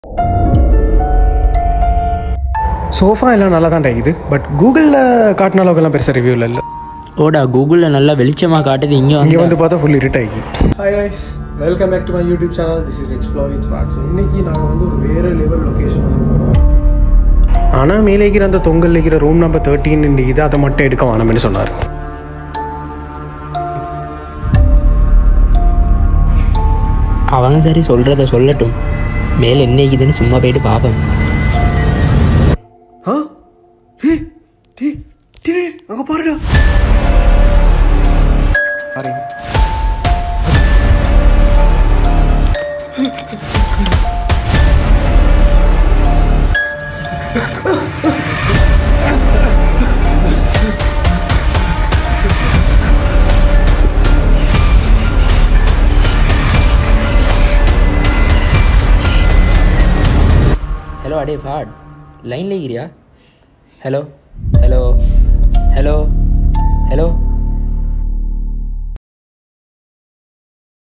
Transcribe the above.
sofa எல்லாம் நல்லா தான் இருக்குது பட் கூகுளில் காட்டின அளவுக்குலாம் பெருசாக ரிவ்யூ இல்லை ஓடா கூகுளில் நல்லா வெளிச்சமாக காட்டுது இங்கே இங்கே வந்து வந்து பார்த்தா ஃபுல் இருட் ஆகி hi guys welcome back to my YouTube channel this is explore it's what's இன்னைக்கு நாங்கள் வந்து ஒரு வேறு லெவல் லொக்கேஷன் வந்து போகிறோம் ஆனால் மேலே இருக்கிற அந்த தொங்கல் இருக்கிற ரூம் நம்பர் தேர்ட்டின் இது அதை மட்டும் எடுக்க வேணாம்னு சொன்னார் அவங்க சரி சொல்கிறத சொல்லட்டும் மேலே என்ன இருக்குதுன்னு சும்மா போயிட்டு பார்ப்போம் ஆ டே டே டே அங்கே பாருடா பாருங்க ஹலோ அடே ஃபாட் லைனில் இருக்கிறியா ஹலோ ஹலோ